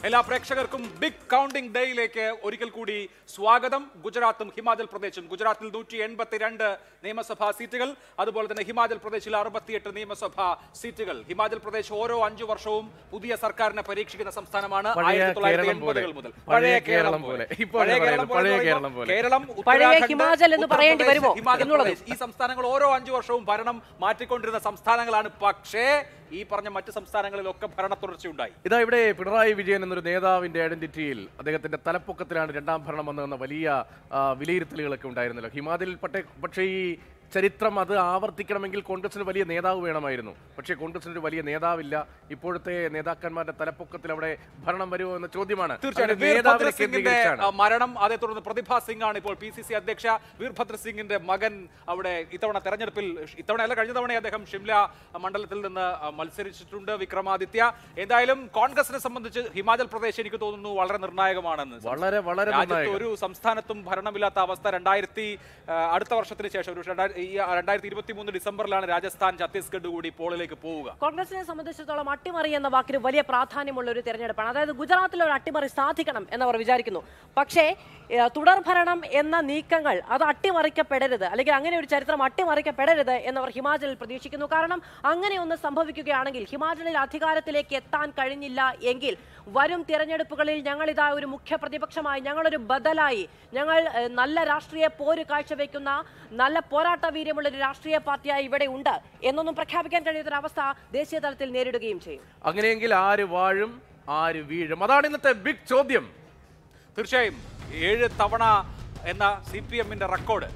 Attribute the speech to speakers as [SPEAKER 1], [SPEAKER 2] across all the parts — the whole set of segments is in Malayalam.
[SPEAKER 1] എല്ലാ പ്രേക്ഷകർക്കും ബിഗ് കൗണ്ടിംഗ് ഡേയിലേക്ക് ഒരിക്കൽ കൂടി സ്വാഗതം ഗുജറാത്തും ഹിമാചൽ പ്രദേശും ഗുജറാത്തിൽ നൂറ്റി എൺപത്തിരണ്ട് നിയമസഭാ സീറ്റുകൾ അതുപോലെ തന്നെ ഹിമാചൽ പ്രദേശിൽ അറുപത്തിയെട്ട് നിയമസഭാ സീറ്റുകൾ ഹിമാചൽ പ്രദേശ് ഓരോ അഞ്ചു വർഷവും പുതിയ സർക്കാരിനെ പരീക്ഷിക്കുന്ന സംസ്ഥാനമാണ്
[SPEAKER 2] പഴയ
[SPEAKER 1] ആയിരത്തി തൊള്ളായിരത്തി
[SPEAKER 2] കേരളം പോലെ.
[SPEAKER 1] എൺപതുകൾ മുതൽ
[SPEAKER 2] പഴയ കേരളം പോലെ. ഇപ്പോൾ
[SPEAKER 1] പഴയ
[SPEAKER 2] ഞാൻ
[SPEAKER 1] കേരളം
[SPEAKER 2] പറയുന്നത് പഴയ
[SPEAKER 1] പോലെ
[SPEAKER 2] കേരളം പോലെ.
[SPEAKER 1] കേരളം
[SPEAKER 3] പഴയ
[SPEAKER 1] ഉത്തരാഖണ്ഡ്,
[SPEAKER 3] ഹിമാചൽ എന്ന് പറയേണ്ടി
[SPEAKER 1] ഉത്തർപ്രദേശ്,
[SPEAKER 3] വരുമോ
[SPEAKER 1] ഹിമാചൽ
[SPEAKER 3] എന്നുള്ളത്.
[SPEAKER 1] പ്രദേശ് ഈ സംസ്ഥാനങ്ങൾ ഓരോ അഞ്ചു വർഷവും ഭരണം മാറ്റിക്കൊണ്ടിരുന്ന സംസ്ഥാനങ്ങളാണ് പക്ഷേ ഈ പറഞ്ഞ മറ്റ് സംസ്ഥാനങ്ങളിലൊക്കെ ഭരണ തുടർച്ചയുണ്ടായി
[SPEAKER 2] ഇതാ ഇവിടെ പിണറായി വിജയൻ എന്നൊരു നേതാവിന്റെ ഐഡന്റിറ്റിയിൽ അദ്ദേഹത്തിന്റെ തലപ്പൊക്കത്തിലാണ് രണ്ടാം ഭരണം വന്നതെന്ന വലിയ ആ, വിലയിരുത്തലുകളൊക്കെ ഉണ്ടായിരുന്നല്ലോ ഹിമാചലിൽ പട്ടെ പക്ഷേ ഈ ചരിത്രം അത് ആവർത്തിക്കണമെങ്കിൽ കോൺഗ്രസിന് വലിയ നേതാവ് വേണമായിരുന്നു പക്ഷേ കോൺഗ്രസിന് ഒരു വലിയ നേതാവില്ല ഇപ്പോഴത്തെ നേതാക്കന്മാരുടെ തലപ്പൊക്കത്തിൽ അവിടെ ഭരണം വരുമോ എന്ന ചോദ്യമാണ്
[SPEAKER 1] തീർച്ചയായും
[SPEAKER 2] അങ്ങനെ നേതാവിനെ
[SPEAKER 1] വീർഭദ്ര സിംഗിന്റെ
[SPEAKER 2] കേന്ദ്രീകരിച്ചാണ്
[SPEAKER 1] ആ, മരണം അതേ തുടർന്ന് പ്രതിഭ സിംഗ് ആണ് ഇപ്പോൾ പി സി സി അധ്യക്ഷ വീർഭദ്ര സിംഗിന്റെ മകൻ അവിടെ ഇത്തവണ തെരഞ്ഞെടുപ്പിൽ ഇത്തവണ അല്ല കഴിഞ്ഞ തവണ അദ്ദേഹം ഷിംല മണ്ഡലത്തിൽ നിന്ന് ആ, മത്സരിച്ചിട്ടുണ്ട് വിക്രമാദിത്യ എന്തായാലും കോൺഗ്രസിനെ സംബന്ധിച്ച് ഹിമാചൽ പ്രദേശ് എനിക്ക് തോന്നുന്നു വളരെ നിർണായകമാണെന്ന്
[SPEAKER 2] വളരെ വളരെ
[SPEAKER 1] രാജ്യത്ത്
[SPEAKER 2] നിർണായകം.
[SPEAKER 1] ഒരു സംസ്ഥാനത്തും ഭരണമില്ലാത്ത അവസ്ഥ രണ്ടായിരത്തി ആ, അടുത്ത വർഷത്തിന് ശേഷം ഒരു രണ്ടായിരത്തി ഈ രണ്ടായിരത്തി ഇരുപത്തി മൂന്ന് ഡിസംബറിലാണ് രാജസ്ഥാൻ ഛത്തീസ്ഗഡ് കൂടി പോളിലേക്ക് പോവുക
[SPEAKER 3] കോൺഗ്രസിനെ സംബന്ധിച്ചിടത്തോളം അട്ടിമറി എന്ന വാക്കിന് വലിയ പ്രാധാന്യമുള്ള ഒരു തെരഞ്ഞെടുപ്പാണ് അതായത് ഗുജറാത്തിൽ ഒരു അട്ടിമറി സാധിക്കണം എന്നവർ വിചാരിക്കുന്നു പക്ഷേ ഏഹ്, തുടർഭരണം എന്ന നീക്കങ്ങൾ അത് അട്ടിമറിക്കപ്പെടരുത് അല്ലെങ്കിൽ അങ്ങനെ ഒരു ചരിത്രം അട്ടിമറിക്കപ്പെടരുത് എന്നവർ ഹിമാചലിൽ പ്രതീക്ഷിക്കുന്നു കാരണം അങ്ങനെ ഒന്ന് സംഭവിക്കുകയാണെങ്കിൽ ഹിമാചലിൽ അധികാരത്തിലേക്ക് എത്താൻ കഴിഞ്ഞില്ല എങ്കിൽ വരും തിരഞ്ഞെടുപ്പുകളിൽ ഞങ്ങൾ ഇതാ ഒരു മുഖ്യ പ്രതിപക്ഷമായി ഞങ്ങളൊരു ബദലായി ഞങ്ങൾ ഏഹ്, നല്ല രാഷ്ട്രീയ പോര് കാഴ്ചവെക്കുന്ന നല്ല പോരാട്ട വീര്യമുള്ള ഒരു രാഷ്ട്രീയ പാർട്ടിയായി ഇവിടെ ഉണ്ട് എന്നൊന്നും പ്രഖ്യാപിക്കാൻ കഴിയാത്തൊരവസ്ഥ ദേശീയ തലത്തിൽ നേരിടുകയും ചെയ്യും
[SPEAKER 2] അങ്ങനെയെങ്കിൽ ആര് വാഴും ആര് വീഴും അതാണ് ഇന്നത്തെ ബിഗ് ചോദ്യം
[SPEAKER 1] തീർച്ചയായും ഏഴ് തവണ എന്ന സി പി എമ്മിന്റെ റെക്കോർഡ്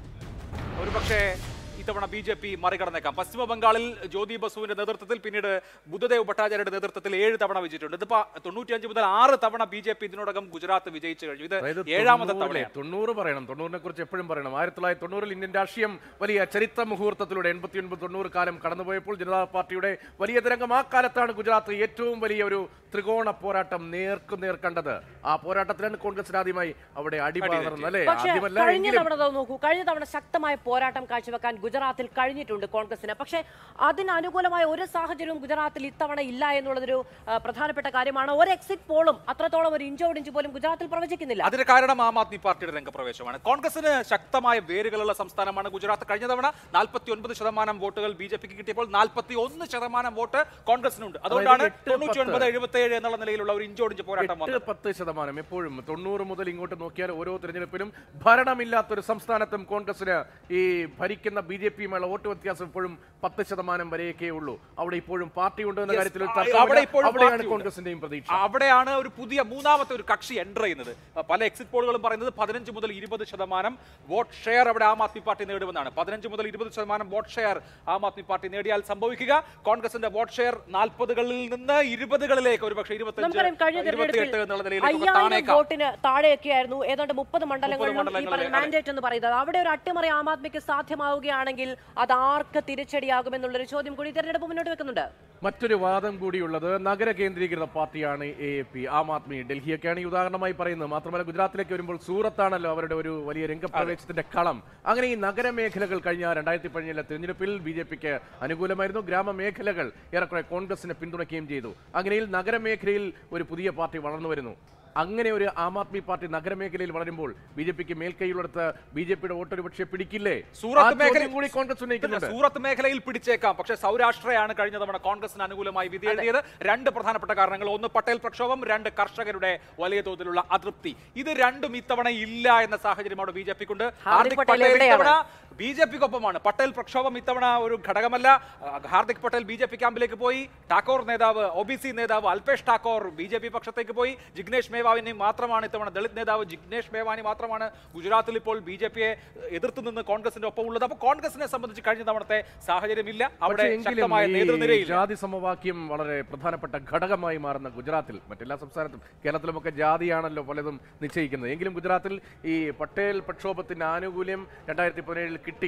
[SPEAKER 1] ഒരുപക്ഷെ ഇത്തവണ ബി ജെ പി മറികടന്നേക്കാം പശ്ചിമ ബംഗാളിൽ ജ്യോതി ബസുവിന്റെ നേതൃത്വത്തിൽ പിന്നീട് ബുദ്ധദേവ് ഭട്ടാചാര്യയുടെ നേതൃത്വത്തിൽ ഏഴ് തവണ വിജയിച്ചിട്ടുണ്ട് ഇതിപ്പോ തൊണ്ണൂറ്റിയഞ്ച് മുതൽ ആറ് തവണ ബി ജെ പി ഇതിനോടകം ഗുജറാത്ത് വിജയിച്ചു കഴിഞ്ഞു ഇത്
[SPEAKER 2] അതായത്
[SPEAKER 1] ഏഴാമത്തെ
[SPEAKER 2] തൊണ്ണൂറിലെ-
[SPEAKER 1] തവണയാണ്
[SPEAKER 2] തൊണ്ണൂറ് പറയണം തൊണ്ണൂറിനെ കുറിച്ച് എപ്പോഴും പറയണം ആയിരത്തി തൊള്ളായിരത്തി തൊണ്ണൂറിൽ ഇന്ത്യൻ രാഷ്ട്രീയം വലിയ ചരിത്ര മുഹൂർത്തത്തിലൂടെ എൺപത്തി ഒൻപത് തൊണ്ണൂറ് കാലം കടന്നുപോയപ്പോൾ ജനതാ പാർട്ടിയുടെ വലിയ തരംഗം ആ കാലത്താണ് ഗുജറാത്ത് ഏറ്റവും വലിയ ഒരു ത്രികോണ പോരാട്ടം നേർക്കു നേർ കണ്ടത് ആ പോരാട്ടത്തിലാണ് കോൺഗ്രസിന് ആദ്യമായി അവിടെ അടിപാതർന്നത് അല്ലേ
[SPEAKER 3] പക്ഷേ
[SPEAKER 2] ആദ്യമല്ല
[SPEAKER 3] കഴിഞ്ഞ
[SPEAKER 2] എങ്കിലും
[SPEAKER 3] തവണ ദാ നോക്കൂ കഴിഞ്ഞ തവണ ശക്തമായ പോരാട്ടം കാഴ്ചവെക്കാൻ ഗുജറാത്തിൽ കഴിഞ്ഞിട്ടുണ്ട് കോൺഗ്രസിന് പക്ഷേ അതിന് അനുകൂലമായ ഒരു സാഹചര്യവും ഗുജറാത്തിൽ ഇത്തവണ ഇല്ല എന്നുള്ളതൊരു ആ, പ്രധാനപ്പെട്ട കാര്യമാണ് ഒരു എക്സിറ്റ് പോളും അത്രത്തോളം ഒരു ഇഞ്ചോടിഞ്ച് പോലും ഗുജറാത്തിൽ പ്രവചിക്കുന്നില്ല
[SPEAKER 1] അതിന് കാരണം ആം ആദ്മി പാർട്ടിയുടെ രംഗപ്രവേശമാണ് കോൺഗ്രസിന് ശക്തമായ വേരുകളുള്ള സംസ്ഥാനമാണ് ഗുജറാത്ത് കഴിഞ്ഞ തവണ നാൽപ്പത്തി ഒൻപത് ശതമാനം വോട്ടുകൾ ബി ജെ പിക്ക് കിട്ടിയപ്പോൾ നാൽപ്പത്തി ഒന്ന് ശതമാനം വോട്ട് കോൺഗ്രസിനുണ്ട് അതുകൊണ്ടാണ്
[SPEAKER 2] എട്ട്,
[SPEAKER 1] തൊണ്ണൂറ്റി ഒൻപത്
[SPEAKER 2] പത്ത്.
[SPEAKER 1] എഴുപത്തി ഏഴ് എന്നുള്ള നിലയിലുള്ള ഒരു ഇഞ്ചോടിഞ്ച് പോരാട്ടം
[SPEAKER 2] എട്ട്
[SPEAKER 1] വന്നത്
[SPEAKER 2] പത്ത് ശതമാനം എപ്പോഴും തൊണ്ണൂറ് മുതൽ ഇങ്ങോട്ട് നോക്കിയാൽ ഓരോ തിരഞ്ഞെടുപ്പിലും ഭരണമില്ലാത്തൊരു സംസ്ഥാനത്തും കോൺഗ്രസിന് ഈ ഭരിക്കുന്ന ബി ജെ പിയുമായുള്ള വോട്ട് വ്യത്യാസം ഇപ്പോഴും പത്ത് ശതമാനം വരെയൊക്കെ ഉള്ളൂ അവിടെ ഇപ്പോഴും പാർട്ടി ഉണ്ട് എന്ന
[SPEAKER 1] Yes,
[SPEAKER 2] കാര്യത്തിൽ ഒരു
[SPEAKER 1] ആ,
[SPEAKER 2] തർക്കമില്ല.
[SPEAKER 1] അവിടെ ഇപ്പോഴും
[SPEAKER 2] അവിടെയാണ്
[SPEAKER 1] പാർട്ടിയുണ്ട്.
[SPEAKER 2] കോൺഗ്രസിന്റെയും പ്രതീക്ഷ
[SPEAKER 1] അവിടെയാണ് ഒരു പുതിയ മൂന്നാമത്തെ ഒരു കക്ഷി എൻ്റർ ചെയ്യുന്നത് അഹ് പല എക്സിറ്റ് പോളുകളും പറയുന്നത് പതിനഞ്ച് മുതൽ ഇരുപത് ശതമാനം വോട്ട് ഷെയർ അവിടെ ആം ആദ്മി പാർട്ടി നേടുമെന്നാണ് പതിനഞ്ച് മുതൽ ഇരുപത് ശതമാനം vote share Aam Aadmi party നേടിയാൽ സംഭവിക്കുക കോൺഗ്രസിന്റെ വോട്ട് ഷെയർ നാൽപ്പതുകളിൽ നിന്ന് ഇരുപതുകളിലേക്ക് ഒരു പക്ഷേ
[SPEAKER 3] നമുക്കറിയാം കഴിഞ്ഞ
[SPEAKER 1] ഇരുപത്തിയെട്ട് എന്നുള്ള
[SPEAKER 3] തെരഞ്ഞെടുപ്പിൽ
[SPEAKER 1] നിലയിലേക്ക്
[SPEAKER 3] അയ്യായിരം
[SPEAKER 1] താണേക്കാം
[SPEAKER 3] വോട്ടിന് താഴെയൊക്കെയായിരുന്നു ഏതാണ്ട് മുപ്പത് മണ്ഡലങ്ങളിലും ഈ
[SPEAKER 1] മണ്ഡലങ്ങളിലെ,
[SPEAKER 3] പറഞ്ഞ മാൻഡേറ്റ് എന്ന് പറയുന്നത് അവിടെ ഒരു അട്ടിമറി ആം ആദ്മിക്ക് സാധ്യമാവുകയാണെങ്കിൽ അത് ആർക്ക് തിരിച്ചടിയാകുമെന്നുള്ളൊരു ചോദ്യം കൂടി തെരഞ്ഞെടുപ്പ് മുന്നോട്ട് വെക്കുന്നുണ്ട്
[SPEAKER 2] മറ്റൊരു വാദം കൂടിയുള്ളത് നഗര കേന്ദ്രീകൃത പാർട്ടിയാണ് A A P Aam Aadmi ഡൽഹിയൊക്കെയാണ് ഈ ഉദാഹരണമായി പറയുന്നത് മാത്രമല്ല ഗുജറാത്തിലേക്ക് വരുമ്പോൾ സൂറത്താണല്ലോ അവരുടെ ഒരു വലിയ രംഗപ്രവേശത്തിന്റെ കളം അങ്ങനെ ഈ നഗരമേഖലകൾ കഴിഞ്ഞ രണ്ടായിരത്തി പതിനേഴിലെ തിരഞ്ഞെടുപ്പിൽ ബി ജെ പിക്ക് അനുകൂലമായിരുന്നു ഗ്രാമമേഖലകൾ ഏറെക്കുറെ കോൺഗ്രസിനെ പിന്തുണയ്ക്കുകയും ചെയ്തു അങ്ങനെയിൽ നഗരമേഖലയിൽ ഒരു പുതിയ പാർട്ടി വളർന്നു വരുന്നു അങ്ങനെ ഒരു ആം ആദ്മി പാർട്ടി നഗരമേഖലയിൽ വളരുമ്പോൾ ബി ജെ പിക്ക് മേൽക്കൈയുള്ളിടത്ത് ബി ജെ പിയുടെ വോട്ടൊരു പക്ഷേ പിടിക്കില്ലേ
[SPEAKER 1] സൂറത്ത്
[SPEAKER 2] ആ ചോദ്യം
[SPEAKER 1] മേഖല
[SPEAKER 2] കൂടി കോൺഗ്രസ് ഉന്നയിക്കുന്നുണ്ട്
[SPEAKER 1] സൂറത്ത് മേഖലയിൽ പിടിച്ചേക്കാം പക്ഷേ സൗരാഷ്ട്രയാണ് കഴിഞ്ഞ തവണ കോൺഗ്രസിന് അനുകൂലമായി വിധി എഴുതിയത് രണ്ട് പ്രധാനപ്പെട്ട കാരണങ്ങൾ ഒന്ന് പട്ടേൽ പ്രക്ഷോഭം രണ്ട് കർഷകരുടെ വലിയ തോതിലുള്ള അതൃപ്തി ഇത് രണ്ടും ഇത്തവണ ഇല്ല എന്ന സാഹചര്യം അവിടെ ബി ജെ പിക്കുണ്ട്
[SPEAKER 3] ഹാർദിക് പട്ടേൽ എവിടെയാണ്?
[SPEAKER 1] ഇത്തവണ ബി ജെ പിക്കൊപ്പമാണ് പട്ടേൽ പ്രക്ഷോഭം ഇത്തവണ ഒരു ഘടകമല്ല ആ, Hardik Patel B J P ക്യാമ്പിലേക്ക് പോയി ടാക്കോർ നേതാവ് ഒ ബി സി നേതാവ് Alpesh Thakor B J P പക്ഷത്തേക്ക് പോയി ജിഗ്നേഷ് മേവാനി മാത്രമാണ് ഇത്തവണ ദളിത് നേതാവ് ജിഗ്നേഷ് മേവാനി മാത്രമാണ് ഗുജറാത്തിൽ ഇപ്പോൾ ബി ജെ പിയെ എതിർത്ത് നിന്ന് കോൺഗ്രസിന്റെ ഒപ്പം ഉള്ളത് അപ്പോൾ കോൺഗ്രസിനെ സംബന്ധിച്ച് കഴിഞ്ഞ തവണത്തെ സാഹചര്യമില്ല അവിടെ
[SPEAKER 2] പക്ഷേ എങ്കിലും
[SPEAKER 1] ശക്തമായ
[SPEAKER 2] ഈ
[SPEAKER 1] നേതൃനിരയിൽ
[SPEAKER 2] ജാതി സമവാക്യം വളരെ പ്രധാനപ്പെട്ട ഘടകമായി മാറുന്ന ഗുജറാത്തിൽ മറ്റെല്ലാ സംസ്ഥാനത്തും കേരളത്തിലുമൊക്കെ ജാതിയാണല്ലോ പലതും നിശ്ചയിക്കുന്നത് എങ്കിലും ഗുജറാത്തിൽ ഈ പട്ടേൽ പ്രക്ഷോഭത്തിന്റെ ആനുകൂല്യം രണ്ടായിരത്തി പതിനേഴിൽ കിട്ടി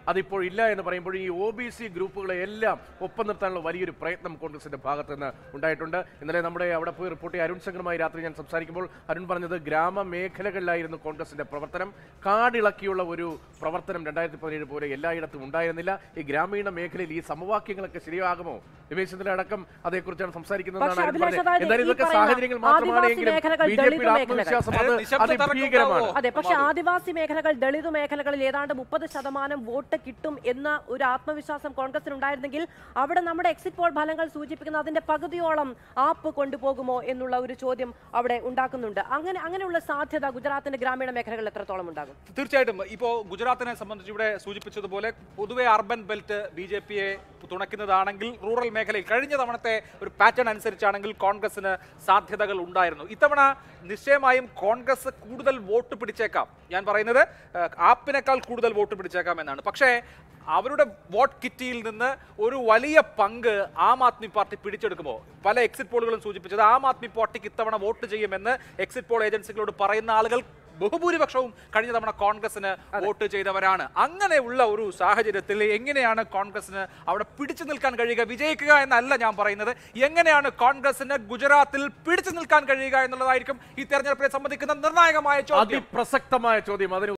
[SPEAKER 2] അതിപ്പോൾ ഇല്ല എന്ന് പറയുമ്പോൾ ഈ ഒ ബി സി ഗ്രൂപ്പുകളെ എല്ലാം ഒപ്പം നിർത്താനുള്ള വലിയൊരു പ്രയത്നം കോൺഗ്രസിന്റെ ഭാഗത്ത് നിന്ന് ഉണ്ടായിട്ടുണ്ട് ഇന്നലെ നമ്മുടെ അവിടെ പോയി റിപ്പോർട്ട് ചെയ്ത അരുൺ ശങ്കറുമായി രാത്രി ഞാൻ സംസാരിക്കുമ്പോൾ അരുൺ പറഞ്ഞത് ഗ്രാമമേഖലകളിലായിരുന്നു കോൺഗ്രസിന്റെ പ്രവർത്തനം കാടിളക്കിയുള്ള ഒരു പ്രവർത്തനം രണ്ടായിരത്തി പതിനേഴ് പോലെ എല്ലായിടത്തും ഉണ്ടായിരുന്നില്ല ഈ ഗ്രാമീണ മേഖലയിൽ ഈ സമവാക്യങ്ങളൊക്കെ ശരിയാകുമോ രമേശ് ചെന്നിത്തല അടക്കം അതേക്കുറിച്ചാണ് സംസാരിക്കുന്നതെന്നാണ്
[SPEAKER 3] പക്ഷേ
[SPEAKER 2] അരുൺ
[SPEAKER 3] അഭിലാഷ്
[SPEAKER 2] പറഞ്ഞത്
[SPEAKER 3] അതായത്
[SPEAKER 2] എന്തായാലും
[SPEAKER 3] ഈ
[SPEAKER 2] ഇതൊക്കെ
[SPEAKER 3] പറയുന്ന
[SPEAKER 2] സാഹചര്യങ്ങൾ മാത്രമാണ്
[SPEAKER 3] ആദിവാസി
[SPEAKER 2] എങ്കിലും
[SPEAKER 3] മേഖലകൾ,
[SPEAKER 2] ബി ജെ
[SPEAKER 3] ദളിത്
[SPEAKER 2] പിയുടെ
[SPEAKER 3] മേഖലകൾ.
[SPEAKER 2] ആത്മവിശ്വാസം അത്
[SPEAKER 1] അതായത് നിശബ്ദ
[SPEAKER 2] അതിഭീകരമാണ്
[SPEAKER 1] തർക്കം
[SPEAKER 3] അതെ പക്ഷെ
[SPEAKER 1] ഉണ്ടാവോ?
[SPEAKER 3] ആദിവാസി മേഖലകൾ ദളിത് മേഖലകളിൽ ഏതാണ്ട് മുപ്പത് ശതമാനം വോട്ട് കിട്ടും എന്ന ഒരു ആത്മവിശ്വാസം കോൺഗ്രസിന് ഉണ്ടായിരുന്നെങ്കിൽ അവിടെ നമ്മുടെ എക്സിറ്റ് പോൾ ഫലങ്ങൾ സൂചിപ്പിക്കുന്ന അതിന്റെ പകുതിയോളം ആപ്പ് കൊണ്ടുപോകുമോ എന്നുള്ള ഒരു ചോദ്യം അവിടെ ഉണ്ടാക്കുന്നുണ്ട് അങ്ങനെ അങ്ങനെയുള്ള സാധ്യത ഗുജറാത്തിന്റെ ഗ്രാമീണ മേഖലകളിൽ എത്രത്തോളം ഉണ്ടാകും
[SPEAKER 1] തീർച്ചയായിട്ടും ഇപ്പോൾ ഗുജറാത്തിനെ സംബന്ധിച്ച് ഇവിടെ സൂചിപ്പിച്ചതുപോലെ പൊതുവെ അർബൻ ബെൽറ്റ് ബി ജെ പിയെ തുണയ്ക്കുന്നതാണെങ്കിൽ റൂറൽ മേഖലയിൽ കഴിഞ്ഞ തവണത്തെ ഒരു പാറ്റേൺ അനുസരിച്ചാണെങ്കിൽ കോൺഗ്രസിന് സാധ്യതകൾ ഉണ്ടായിരുന്നു ഇത്തവണ നിശ്ചയമായും കോൺഗ്രസ് കൂടുതൽ വോട്ട് പിടിച്ചേക്കാം ഞാൻ പറയുന്നത് ഏഹ്, ആപ്പിനേക്കാൾ കൂടുതൽ വോട്ട് പിടിച്ചേക്കാം എന്നാണ് പക്ഷേ അവരുടെ വോട്ട് കിറ്റിയിൽ നിന്ന് ഒരു വലിയ പങ്ക് ആം ആദ്മി പാർട്ടി പിടിച്ചെടുക്കുമോ പല എക്സിറ്റ് പോളുകളും സൂചിപ്പിച്ചത് ആം ആദ്മി പാർട്ടിക്ക് ഇത്തവണ വോട്ട് ചെയ്യുമെന്ന് എക്സിറ്റ് പോൾ ഏജൻസികളോട് പറയുന്ന ആളുകൾ ബഹുഭൂരിപക്ഷവും കഴിഞ്ഞ തവണ കോൺഗ്രസിന് വോട്ട് ചെയ്തവരാണ് അങ്ങനെയുള്ള ഒരു സാഹചര്യത്തിൽ എങ്ങനെയാണ് കോൺഗ്രസിന് അവിടെ പിടിച്ചു നിൽക്കാൻ കഴിയുക വിജയിക്കുക എന്നല്ല ഞാൻ പറയുന്നത് എങ്ങനെയാണ് കോൺഗ്രസിന് ഗുജറാത്തിൽ പിടിച്ചു നിൽക്കാൻ കഴിയുക എന്നുള്ളതായിരിക്കും ഈ തെരഞ്ഞെടുപ്പിനെ സംബന്ധിക്കുന്ന നിർണായകമായ ചോദ്യം
[SPEAKER 2] അതിപ്രസക്തമായ ചോദ്യം അതിന്